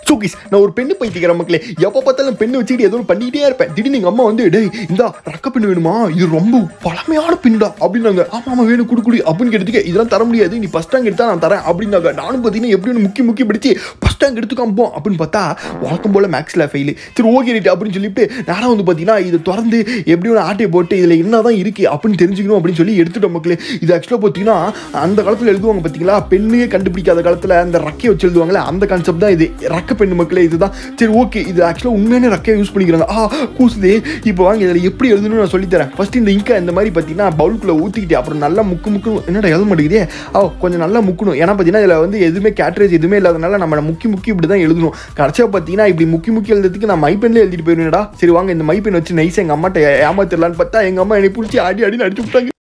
சூக்கிஸ் நான் ஒரு பெண்ணு பைத்திக்கிற மக்களே எப்போ பார்த்தாலும் பெண்ணு வச்சுக்கிட்டு ஏதோ ஒன்று பண்ணிக்கிட்டே இருப்பேன் திடீர்னு எங்கள் அம்மா வந்து டேய் இந்த ரக்க பெண்ணு வேணுமா இது ரொம்ப பழமையான பெண்ணுடா அப்படின்னாங்க ஆமா ஆமா வேணும் குடு குடி அப்படின்னு கேட்டதுக்கு இதெல்லாம் தர முடியாது நீ ஃபஸ்ட் ரேங்க் எடுத்தா நான் தரேன் அப்படின்னாங்க நானும் பார்த்தீங்கன்னா எப்படி ஒன்று முக்கி முக்கி பிடிச்சி ஃபஸ்ட் ரேங்க் எடுத்து காமிப்போம் அப்படின்னு பார்த்தா வழக்கம் போல் மேக்ஸில் ஃபெயிலு சரி ஓகே ரைட் அப்படின்னு சொல்லிட்டு நானும் வந்து பார்த்தீங்கன்னா இதை திறந்து எப்படி ஒன்று ஆட்டையை போட்டு இதில் என்ன தான் இருக்குது அப்படின்னு தெரிஞ்சுக்கணும் அப்படின்னு சொல்லி எடுத்துட்டோம் மக்களே இது ஆக்சுவலாக பார்த்தீங்கன்னா அந்த காலத்தில் எழுதுவாங்க பார்த்தீங்களா பெண்ணையே கண்டுபிடிக்காத காலத்தில் அந்த ரக்கையை வச்சு எழுதுவாங்களே அந்த கான்செப்ட் தான் இது ரக்க பெண்ணு மக்களே இதுதான் சரி ஓகே இது ஆக்சுவலாக உண்மையான ரக்கையை யூஸ் பண்ணிக்கிறாங்க ஆ கூசுதே இப்போ வாங்க இதில் எப்படி எழுதணும்னு நான் சொல்லித்தரேன் ஃபர்ஸ்ட் இந்த இங்கை இந்த மாதிரி பார்த்தீங்கன்னா பவுலுக்குள்ளே ஊற்றிக்கிட்டு அப்புறம் நல்லா முக்கு முக்கு என்னடா எழுத மாட்டேங்குதே ஓ கொஞ்சம் நல்லா முக்கணும் ஏன்னா பார்த்தீங்கன்னா இதில் வந்து எதுவுமே கேட்ரேஜ் எதுவுமே இல்லாதனால நம்ம முக்கி முக்கி இப்படி தான் எழுதணும் கடைசியாக பார்த்தீங்கன்னா இப்படி முக்கி முக்கி எழுதுறதுக்கு நான் மைப்பெண்ணில் எழுதிட்டு போயிருவேன்டா சரி வாங்க இந்த மைப்பெண் வச்சு நைஸ் எங்கள் அம்மாட்ட ஏமாத்திடலான்னு பார்த்தா எங்கள் அம்மா என்னை பிடிச்சி ஆடி ஆடி அடிச்சு விட்டாங்க